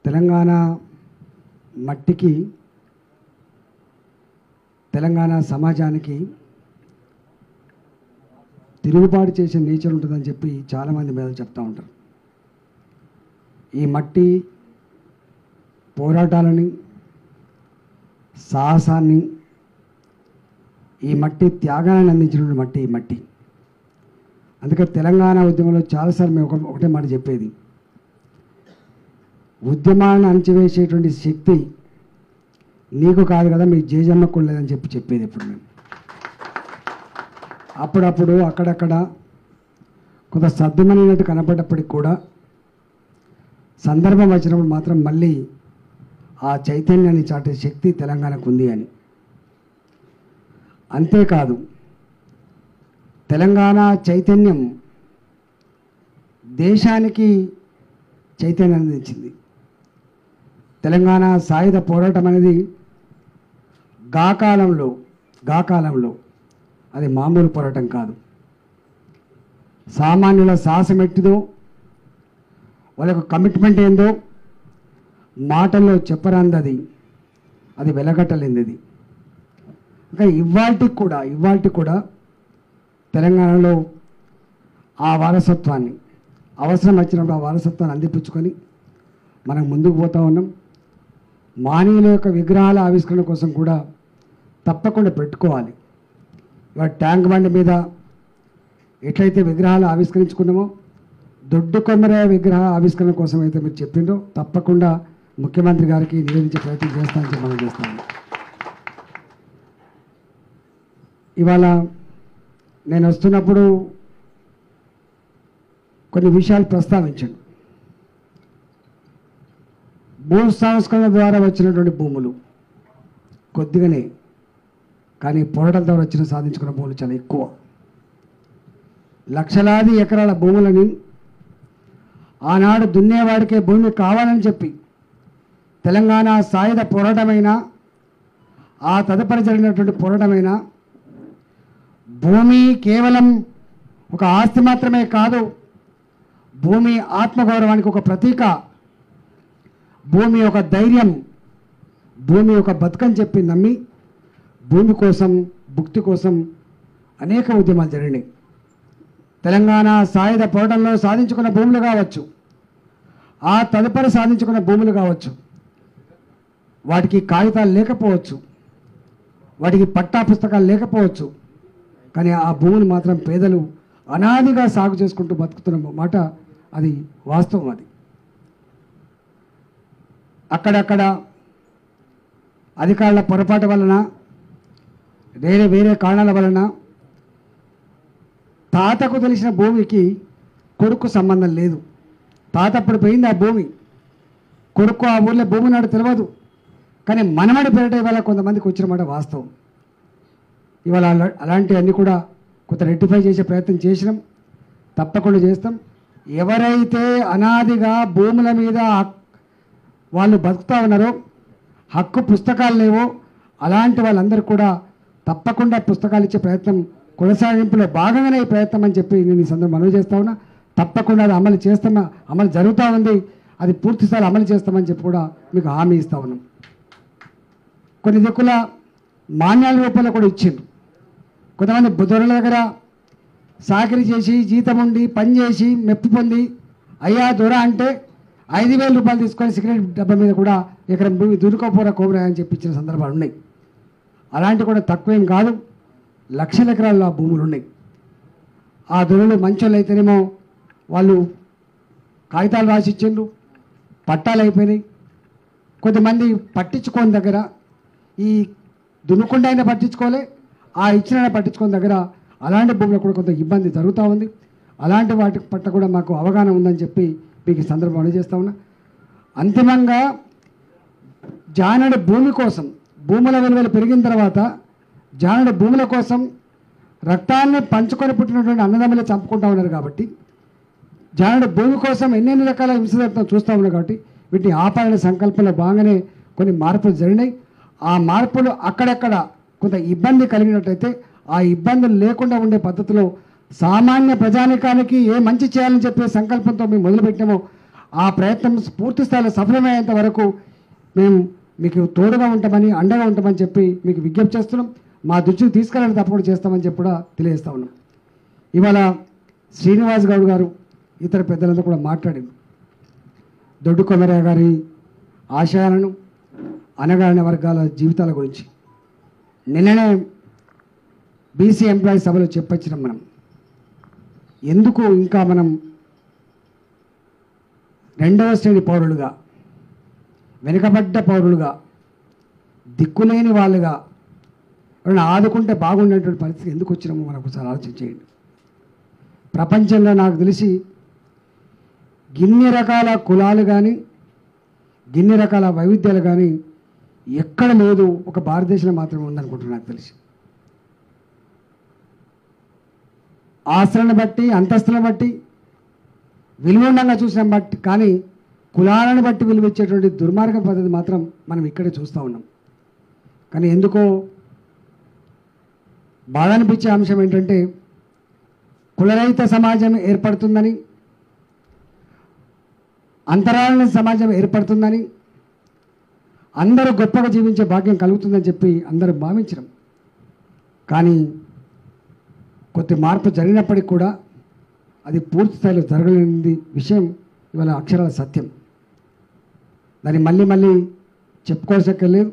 తెలంగాణ మట్టికి తెలంగాణ సమాజానికి తిరుగుబాటు చేసే నేచర్ ఉంటుందని చెప్పి చాలామంది మీద చెప్తూ ఉంటారు ఈ మట్టి పోరాటాలని సాహసాన్ని ఈ మట్టి త్యాగాన్ని అందించినటువంటి మట్టి ఈ మట్టి అందుకే తెలంగాణ ఉద్యమంలో చాలాసార్లు మేము ఒక ఒకటే మాట చెప్పేది ఉద్యమాన్ని అణచివేసేటువంటి శక్తి నీకు కాదు కదా మీ జేజమ్మకు లేదని చెప్పి చెప్పేది ఇప్పుడు మేము అప్పుడప్పుడు అక్కడక్కడ కొంత సర్దుమనినట్టు కనపడ్డప్పటికి కూడా సందర్భం వచ్చినప్పుడు మాత్రం మళ్ళీ ఆ చైతన్యాన్ని చాటే శక్తి తెలంగాణకు ఉంది అని అంతేకాదు తెలంగాణ చైతన్యం దేశానికి చైతన్యం అందించింది తెలంగాణ సాయుధ పోరాటం అనేది గా కాలంలో గా కాలంలో అది మామూలు పోరాటం కాదు సామాన్యుల సాహసం ఎట్టిదో వాళ్ళ యొక్క కమిట్మెంట్ ఏందో మాటల్లో చెప్పరాందది అది వెలగట్టలేనిది ఇంకా ఇవాల్టికి కూడా ఇవాల్టికి కూడా తెలంగాణలో ఆ వారసత్వాన్ని అవసరం వచ్చినప్పుడు ఆ వారసత్వాన్ని అందిపుచ్చుకొని మనం ముందుకు పోతా ఉన్నాం మానవుల యొక్క విగ్రహాల ఆవిష్కరణ కోసం కూడా తప్పకుండా పెట్టుకోవాలి ఇవాళ ట్యాంక్ బండి మీద ఎట్లయితే విగ్రహాలు ఆవిష్కరించుకున్నామో దొడ్డు కొమ్మరయ్య విగ్రహ ఆవిష్కరణ కోసం అయితే మీరు చెప్పిండ్రో తప్పకుండా ముఖ్యమంత్రి గారికి నివేదించే ప్రయత్నం చేస్తానని చెప్పి మనం చేస్తాను ఇవాళ నేను వస్తున్నప్పుడు కొన్ని విషయాలు ప్రస్తావించాను భూ సంస్కరణ ద్వారా వచ్చినటువంటి భూములు కొద్దిగానే కానీ పోరాటం ద్వారా వచ్చిన సాధించుకున్న భూములు చాలా ఎక్కువ లక్షలాది ఎకరాల భూములని ఆనాడు దున్నేవాడికే భూమి కావాలని చెప్పి తెలంగాణ సాయుధ పోరాటమైనా ఆ తదుపరి జరిగినటువంటి పోరాటమైనా భూమి కేవలం ఒక ఆస్తి మాత్రమే కాదు భూమి ఆత్మగౌరవానికి ఒక ప్రతీక భూమి ఒక ధైర్యం భూమి ఒక బతుకని చెప్పి నమ్మి భూమి కోసం భుక్తి కోసం అనేక ఉద్యమాలు జరిగినాయి తెలంగాణ సాయుధ పోరాటంలో సాధించుకున్న భూములు కావచ్చు ఆ తదుపరి సాధించుకున్న భూములు కావచ్చు వాటికి కాగితాలు లేకపోవచ్చు వాటికి పట్టా పుస్తకాలు లేకపోవచ్చు కానీ ఆ భూములు మాత్రం పేదలు అనాదిగా సాగు చేసుకుంటూ బతుకుతున్న మాట అది వాస్తవం అది అక్కడక్కడ అధికారుల పొరపాటు వలన వేరే వేరే కారణాల వలన తాతకు తెలిసిన భూమికి కొడుకు సంబంధం లేదు తాత అప్పుడు పోయింది ఆ భూమి కొడుకు ఆ ఊర్లో భూమి నాడు తెలియదు కానీ మనమడి పెరట ఇవాళ కొంతమందికి వచ్చిన మాట వాస్తవం ఇవాళ అలా అలాంటివన్నీ కూడా కొంత రెక్టిఫై చేసే ప్రయత్నం చేసినాం తప్పకుండా చేస్తాం ఎవరైతే అనాదిగా భూముల మీద హక్- వాళ్ళు బతుకుతా ఉన్నారో హక్కు పుస్తకాలు లేవో అలాంటి వాళ్ళందరూ కూడా తప్పకుండా పుస్తకాలు ఇచ్చే ప్రయత్నం కొనసాగింపులో భాగంగానే ఈ ప్రయత్నం అని చెప్పి నేను ఈ సందర్భం మనవి చేస్తా ఉన్నా తప్పకుండా అది అమలు చేస్తామా అమలు జరుగుతూ ఉంది అది పూర్తి స్థాయి అమలు చేస్తామని చెప్పి కూడా మీకు హామీ ఇస్తా ఉన్నాం కొన్ని దిక్కుల మాన్యాల రూపంలో కూడా ఇచ్చిండ్రు కొంతమంది బుద్ధుల దగ్గర సాకిరి చేసి జీతం ఉండి పని చేసి మెప్పు పొంది అయ్యా దొర అంటే ఐదు వేల రూపాయలు తీసుకొని సిగరెట్ డబ్బా మీద కూడా ఎకరం భూమి దురుకోపోరా కోబరా అని చెప్పి ఇచ్చిన సందర్భాలు ఉన్నాయి అలాంటి కూడా తక్కువేం కాదు లక్షల ఎకరాల్లో ఆ భూములు ఉన్నాయి ఆ దొరలు మంచోళ్ళు అయితేనేమో వాళ్ళు కాగితాలు రాసి ఇచ్చిండ్రు పట్టాలు అయిపోయినాయి కొంతమంది పట్టించుకోని దగ్గర ఈ దున్నుకుండా అయినా పట్టించుకోలే ఆ ఇచ్చిన పట్టించుకోని దగ్గర అలాంటి భూములకు కూడా కొంత ఇబ్బంది జరుగుతూ ఉంది అలాంటి వాటి పట్ల కూడా మాకు అవగాహన ఉందని చెప్పి మీకు ఈ సందర్భం అందజేస్తా ఉన్నా అంతిమంగా జానడి భూమి కోసం భూముల విలువలు పెరిగిన తర్వాత జానడి భూముల కోసం రక్తాన్ని పంచుకొని పుట్టినటువంటి అన్నదమ్ములే చంపుకుంటా ఉన్నారు కాబట్టి జానుడు భూమి కోసం ఎన్నెన్ని రకాల హింసదత్వం చూస్తూ ఉన్నాం కాబట్టి వీటిని ఆపాలనే సంకల్పంలో భాగంగానే కొన్ని మార్పులు జరిగినాయి ఆ మార్పులు అక్కడక్కడ కొంత ఇబ్బంది కలిగినట్టయితే ఆ ఇబ్బందులు లేకుండా ఉండే పద్ధతిలో సామాన్య ప్రజానికానికి ఏ మంచి చేయాలని చెప్పే సంకల్పంతో మేము మొదలుపెట్టామో ఆ ప్రయత్నం పూర్తి స్థాయిలో సఫలమయ్యేంత వరకు మేము మీకు తోడుగా ఉంటామని అండగా ఉంటామని చెప్పి మీకు విజ్ఞప్తి చేస్తున్నాం మా దృష్టికి తీసుకెళ్ళాలని తప్పకుండా చేస్తామని చెప్పి కూడా తెలియజేస్తా ఉన్నాం ఇవాళ శ్రీనివాస్ గౌడ్ గారు ఇతర పెద్దలంతా కూడా మాట్లాడింది దొడ్డు కొమరయ్య గారి ఆశయాలను అనగారిన వర్గాల జీవితాల గురించి నిన్ననే బీసీ ఎంప్లాయీ సభలో చెప్పొచ్చినాం మనం ఎందుకు ఇంకా మనం రెండవ శ్రేణి పౌరులుగా వెనుకబడ్డ పౌరులుగా దిక్కులేని వాళ్ళుగా ఎవరైనా ఆదుకుంటే బాగుండేటువంటి పరిస్థితి ఎందుకు వచ్చినామో మనం ఒకసారి ఆలోచన చేయండి ప్రపంచంలో నాకు తెలిసి గిన్ని రకాల కులాలు కానీ గిన్ని రకాల వైవిధ్యాలు కానీ ఎక్కడ లేదు ఒక భారతదేశంలో మాత్రమే ఉందనుకుంటున్నా నాకు తెలిసి ఆస్తులను బట్టి అంతస్తులను బట్టి విలువండంగా చూసిన బట్టి కానీ కులాలను బట్టి విలువ ఇచ్చేటువంటి దుర్మార్గ పద్ధతి మాత్రం మనం ఇక్కడే చూస్తూ ఉన్నాం కానీ ఎందుకో బాధ అనిపించే అంశం ఏంటంటే కులరహిత సమాజం ఏర్పడుతుందని అంతరాల సమాజం ఏర్పడుతుందని అందరూ గొప్పగా జీవించే భాగ్యం కలుగుతుందని చెప్పి అందరూ భావించడం కానీ కొద్ది మార్పు జరిగినప్పటికీ కూడా అది పూర్తి స్థాయిలో జరగలేనిది విషయం ఇవాళ అక్షరాల సత్యం దాన్ని మళ్ళీ మళ్ళీ చెప్పుకోవాల్సక్కర్లేదు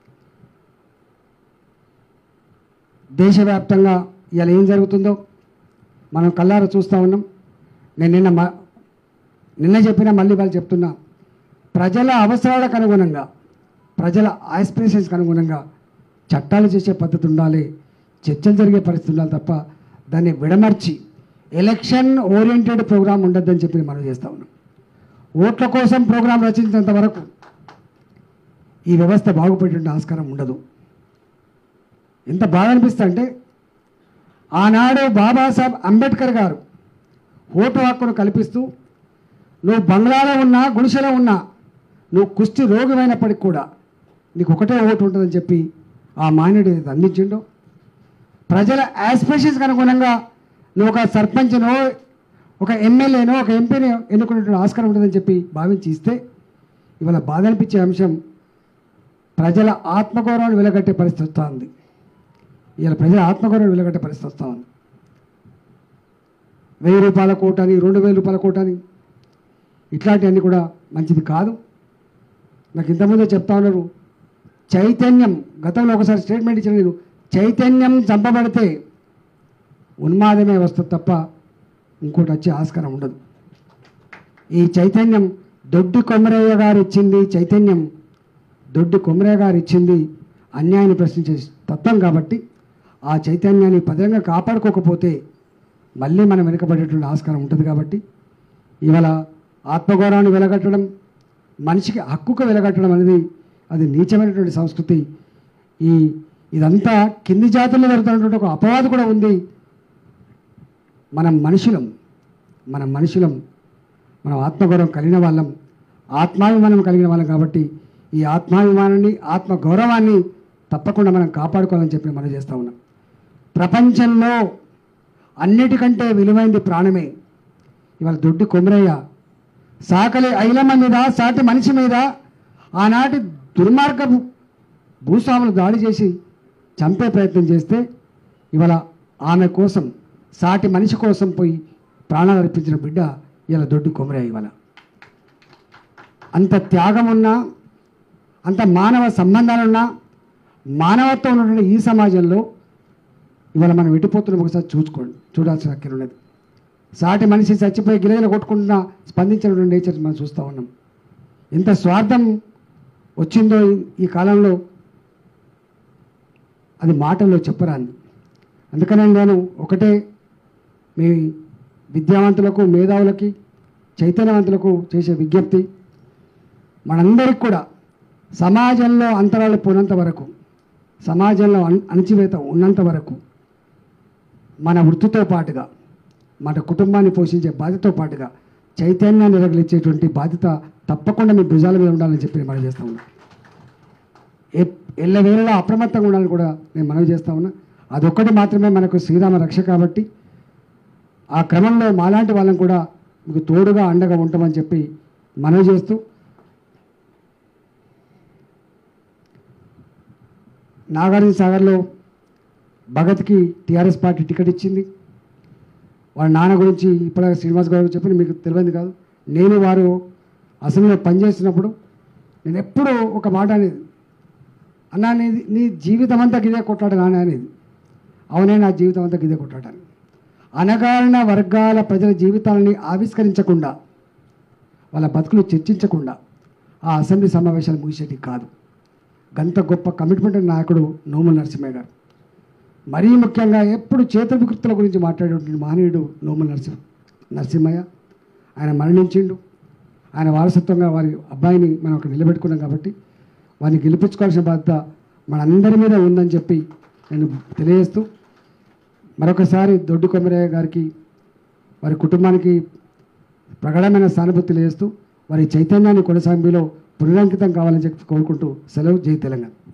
దేశవ్యాప్తంగా ఇవాళ ఏం జరుగుతుందో మనం కళ్ళారా చూస్తూ ఉన్నాం నేను నిన్న మ- నిన్న చెప్పినా మళ్ళీ వాళ్ళు చెప్తున్నా ప్రజల అవసరాలకు అనుగుణంగా ప్రజల ఆస్పిరేషన్స్కి అనుగుణంగా చట్టాలు చేసే పద్ధతి ఉండాలి చర్చలు జరిగే పరిస్థితి ఉండాలి తప్ప దాన్ని విడమర్చి ఎలక్షన్ ఓరియంటెడ్ ప్రోగ్రామ్ ఉండొద్దని చెప్పి మనం చేస్తా ఉన్నాం ఓట్ల కోసం ప్రోగ్రాం రచించినంత వరకు ఈ వ్యవస్థ బాగుపడేటువంటి ఆస్కారం ఉండదు ఎంత బాధ అనిపిస్తా అంటే ఆనాడు బాబాసాహెబ్ అంబేద్కర్ గారు ఓటు హక్కును కల్పిస్తూ నువ్వు బంగ్లాలో ఉన్నా గుడిసెలో ఉన్నా నువ్వు కుష్టి రోగమైనప్పటికి కూడా నీకు ఒకటే ఓటు ఉంటుందని చెప్పి ఆ మాన్యుడు ఏదైతే అందించిండో ప్రజల యాస్పిరేషన్స్కి అనుగుణంగా నువ్వు ఒక సర్పంచ్నో ఒక ఎమ్మెల్యేనో ఒక ఎంపీని ఎన్నుకునేటువంటి ఆస్కారం ఉంటుందని చెప్పి భావించి ఇస్తే ఇవాళ బాధ అనిపించే అంశం ప్రజల ఆత్మగౌరవాన్ని వెలగట్టే పరిస్థితి వస్తూ ఉంది ఇవాళ ప్రజల ఆత్మగౌరవం వెలగట్టే పరిస్థితి వస్తూ ఉంది వెయ్యి రూపాయల కోటని రెండు వేల రూపాయల కోటని ఇట్లాంటివన్నీ కూడా మంచిది కాదు నాకు ఇంతకుముందే చెప్తా ఉన్నారు చైతన్యం గతంలో ఒకసారి స్టేట్మెంట్ ఇచ్చిన నేను చైతన్యం చంపబడితే ఉన్మాదమే వస్తుంది తప్ప ఇంకోటి వచ్చే ఆస్కారం ఉండదు ఈ చైతన్యం దొడ్డి కొమరయ్య గారు ఇచ్చింది చైతన్యం దొడ్డి కొమరయ్య గారు ఇచ్చింది అన్యాయాన్ని ప్రశ్నించే తత్వం కాబట్టి ఆ చైతన్యాన్ని పదంగా కాపాడుకోకపోతే మళ్ళీ మనం వెనుకబడేటువంటి ఆస్కారం ఉంటుంది కాబట్టి ఇవాళ ఆత్మగౌరవాన్ని వెలగట్టడం మనిషికి హక్కుకు వెలగట్టడం అనేది అది నీచమైనటువంటి సంస్కృతి ఈ ఇదంతా కింది జాతుల్లో జరుగుతున్నటువంటి ఒక అపవాదు కూడా ఉంది మనం మనుషులం మనం మనుషులం మనం ఆత్మగౌరవం కలిగిన వాళ్ళం ఆత్మాభిమానం కలిగిన వాళ్ళం కాబట్టి ఈ ఆత్మాభిమానాన్ని ఆత్మ గౌరవాన్ని తప్పకుండా మనం కాపాడుకోవాలని చెప్పి మనం చేస్తూ ఉన్నాం ప్రపంచంలో అన్నిటికంటే విలువైంది ప్రాణమే ఇవాళ దొడ్డి కొమరయ్య సాకలి ఐలమ్మ మీద సాటి మనిషి మీద ఆనాటి దుర్మార్గపు భూస్వాములు దాడి చేసి చంపే ప్రయత్నం చేస్తే ఇవాళ ఆమె కోసం సాటి మనిషి కోసం పోయి ప్రాణాలు అర్పించిన బిడ్డ ఇలా దొడ్డి కొమరయ్య ఇవాళ అంత త్యాగం ఉన్నా అంత మానవ సంబంధాలున్నా మానవత్వం ఉన్నటువంటి ఈ సమాజంలో ఇవాళ మనం ఎటుపోతున్నాం ఒకసారి చూసుకోండి చూడాల్సిన అక్కడ ఉన్నది సాటి మనిషి చచ్చిపోయి గిలగిల కొట్టుకుంటున్నా స్పందించినటువంటి నేచర్ మనం చూస్తూ ఉన్నాం ఎంత స్వార్థం వచ్చిందో ఈ- ఈ కాలంలో అది మాటల్లో చెప్పరాంది అందుకనే నేను ఒకటే మీ విద్యావంతులకు మేధావులకి చైతన్యవంతులకు చేసే విజ్ఞప్తి మనందరికి కూడా సమాజంలో అంతరాలు పోనంత వరకు సమాజంలో అణ అణచివేత ఉన్నంత వరకు మన వృత్తితో పాటుగా మన కుటుంబాన్ని పోషించే బాధ్యతతో పాటుగా చైతన్యాన్ని రగిలించేటువంటి బాధ్యత తప్పకుండా మీ భుజాల మీద ఉండాలని చెప్పి నేను మనవి చేస్తా ఉన్నా ఎ- ఎల్లవేళలా అప్రమత్తంగా ఉండాలని కూడా నేను మనవి చేస్తా ఉన్నా అదొక్కటి మాత్రమే మనకు శ్రీరామ రక్ష కాబట్టి ఆ క్రమంలో మాలాంటి వాళ్ళని కూడా మీకు తోడుగా అండగా ఉంటామని చెప్పి మనవి చేస్తూ నాగార్జున సాగర్లో భగత్కి టీఆర్ఎస్ పార్టీ టికెట్ ఇచ్చింది వాళ్ళ నాన్న గురించి ఇప్పటిదాకా శ్రీనివాస్ గారు చెప్పిన మీకు తెలియదు కాదు నేను వారు అసెంబ్లీలో పనిచేస్తున్నప్పుడు నేను ఎప్పుడూ ఒక మాట అనేది అన్నా నీది నీ జీవితం అంతా గిదే కొట్లాట నాన్న అనేది అవునే నా జీవితం అంతా గిదే కొట్లాటాను అనగారిన వర్గాల ప్రజల జీవితాలని ఆవిష్కరించకుండా వాళ్ళ బతుకులు చర్చించకుండా ఆ అసెంబ్లీ సమావేశాలు ముగిసేటి కాదు గంత గొప్ప కమిట్మెంట్ ఉన్న నాయకుడు నోముల నరసింహయ్య గారు మరీ ముఖ్యంగా ఎప్పుడు చేతుల వికృతుల గురించి మాట్లాడేటువంటి మహనీయుడు నోముల నరసింహ నరసింహయ్య ఆయన మరణించిండు ఆయన వారసత్వంగా వారి అబ్బాయిని మనం అక్కడ నిలబెట్టుకున్నాం కాబట్టి వారిని గెలిపించుకోవాల్సిన బాధ్యత మనందరి మీద ఉందని చెప్పి నేను తెలియజేస్తూ మరొకసారి దొడ్డి కొమరయ్య గారికి వారి కుటుంబానికి ప్రగాఢమైన సానుభూతి తెలియజేస్తూ వారి చైతన్యాన్ని కొనసాగింపులో పునరంకితం కావాలని చెప్పి కోరుకుంటూ సెలవు జై తెలంగాణ